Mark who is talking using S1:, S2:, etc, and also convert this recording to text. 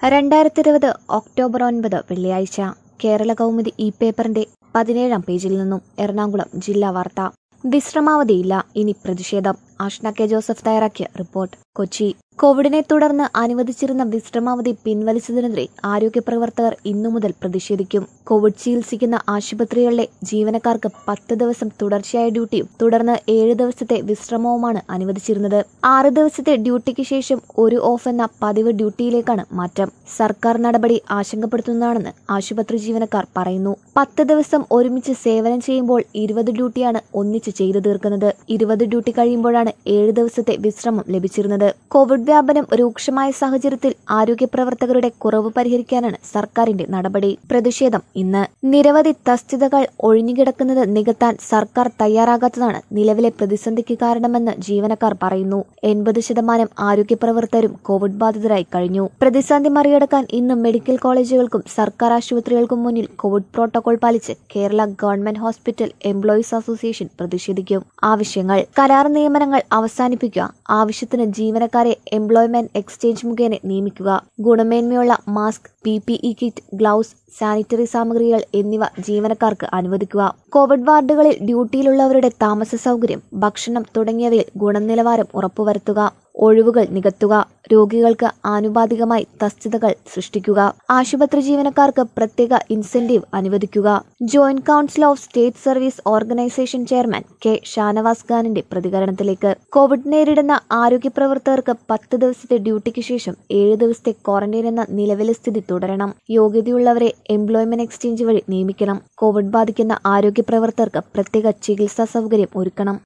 S1: രണ്ടായിരത്തി ഇരുപത് ഒക്ടോബർ ഒൻപത് വെള്ളിയാഴ്ച കേരള കൗമുദി ഇ പേപ്പറിന്റെ പതിനേഴാം പേജിൽ നിന്നും എറണാകുളം ജില്ലാ വാർത്ത വിശ്രമാവധിയില്ല ഇനി പ്രതിഷേധം ആഷ്ന കെ ജോസഫ് തയ്യാറാക്കിയ റിപ്പോർട്ട് കൊച്ചി കോവിഡിനെ തുടർന്ന് അനുവദിച്ചിരുന്ന വിശ്രമാവധി പിൻവലിച്ചതിനെതിരെ ആരോഗ്യ പ്രവർത്തകർ ഇന്നു മുതൽ പ്രതിഷേധിക്കും കോവിഡ് ചികിത്സിക്കുന്ന ആശുപത്രികളിലെ ജീവനക്കാർക്ക് പത്ത് ദിവസം തുടർച്ചയായ ഡ്യൂട്ടിയും തുടർന്ന് ഏഴ് ദിവസത്തെ വിശ്രമവുമാണ് അനുവദിച്ചിരുന്നത് ആറ് ദിവസത്തെ ഡ്യൂട്ടിക്ക് ശേഷം ഒരു ഓഫ് എന്ന പതിവ് ഡ്യൂട്ടിയിലേക്കാണ് മാറ്റം സർക്കാർ നടപടി ആശങ്കപ്പെടുത്തുന്നതാണെന്ന് ആശുപത്രി ജീവനക്കാർ പറയുന്നു പത്ത് ദിവസം ഒരുമിച്ച് സേവനം ചെയ്യുമ്പോൾ ഇരുപത് ഡ്യൂട്ടിയാണ് ഒന്നിച്ച് ചെയ്തു തീർക്കുന്നത് ഇരുപത് ഡ്യൂട്ടി കഴിയുമ്പോഴാണ് ഏഴ് ദിവസത്തെ വിശ്രമം ലഭിച്ചിരുന്നത് കോവിഡ് വ്യാപനം രൂക്ഷമായ സാഹചര്യത്തിൽ ആരോഗ്യ പ്രവർത്തകരുടെ കുറവ് പരിഹരിക്കാനാണ് സർക്കാരിന്റെ നടപടി പ്രതിഷേധം ഇന്ന് നിരവധി തസ്തികകൾ ഒഴിഞ്ഞുകിടക്കുന്നത് നികത്താൻ സർക്കാർ തയ്യാറാകാത്തതാണ് നിലവിലെ പ്രതിസന്ധിക്ക് കാരണമെന്ന് ജീവനക്കാർ പറയുന്നു എൺപത് ശതമാനം ആരോഗ്യ പ്രവർത്തകരും കോവിഡ് ബാധിതരായി കഴിഞ്ഞു പ്രതിസന്ധി മറികടക്കാൻ ഇന്ന് മെഡിക്കൽ കോളേജുകൾക്കും സർക്കാർ ആശുപത്രികൾക്കും മുന്നിൽ കോവിഡ് പ്രോട്ടോകോൾ പാലിച്ച് Kerala government hospital employees association പ്രതിഷേധിക്കും ആവശ്യങ്ങൾ കരാർ നിയമനങ്ങൾ അവസാനിപ്പിക്കുക ആവശ്യത്തിന് ജീവനക്കാരെ എംപ്ലോയ്മെന്റ് എക്സ്ചേഞ്ച് മുഖേന നിയമിക്കുക ഗുണമേന്മയുള്ള mask P P E kit gloves sanitary സാമഗ്രികൾ എന്നിവ ജീവനക്കാർക്ക് അനുവദിക്കുക കോവിഡ് വാർഡുകളിൽ ഡ്യൂട്ടിയിലുള്ളവരുടെ താമസ സൗകര്യം ഭക്ഷണം തുടങ്ങിയവയിൽ ഗുണനിലവാരം ഉറപ്പുവരുത്തുക ഒഴിവുകൾ നികത്തുക രോഗികൾക്ക് ആനുപാതികമായി തസ്തികകൾ സൃഷ്ടിക്കുക ആശുപത്രി ജീവനക്കാർക്ക് പ്രത്യേക ഇൻസെന്റീവ് അനുവദിക്കുക joint council of state service organisation chairman K Shanavas ഖാനിന്റെ പ്രതികരണത്തിലേക്ക് കോവിഡ് നേരിടുന്ന ആരോഗ്യ പ്രവർത്തകർക്ക് പത്ത് ദിവസത്തെ ഡ്യൂട്ടിക്ക് ശേഷം ഏഴ് ദിവസത്തെ ക്വാറന്റൈൻ എന്ന നിലവിലെ സ്ഥിതി തുടരണം യോഗ്യതയുള്ളവരെ എംപ്ലോയ്മെന്റ് എക്സ്ചേഞ്ച് വഴി നിയമിക്കണം കോവിഡ് ബാധിക്കുന്ന ആരോഗ്യ പ്രവർത്തകർക്ക് പ്രത്യേക ചികിത്സാ സൗകര്യം ഒരുക്കണം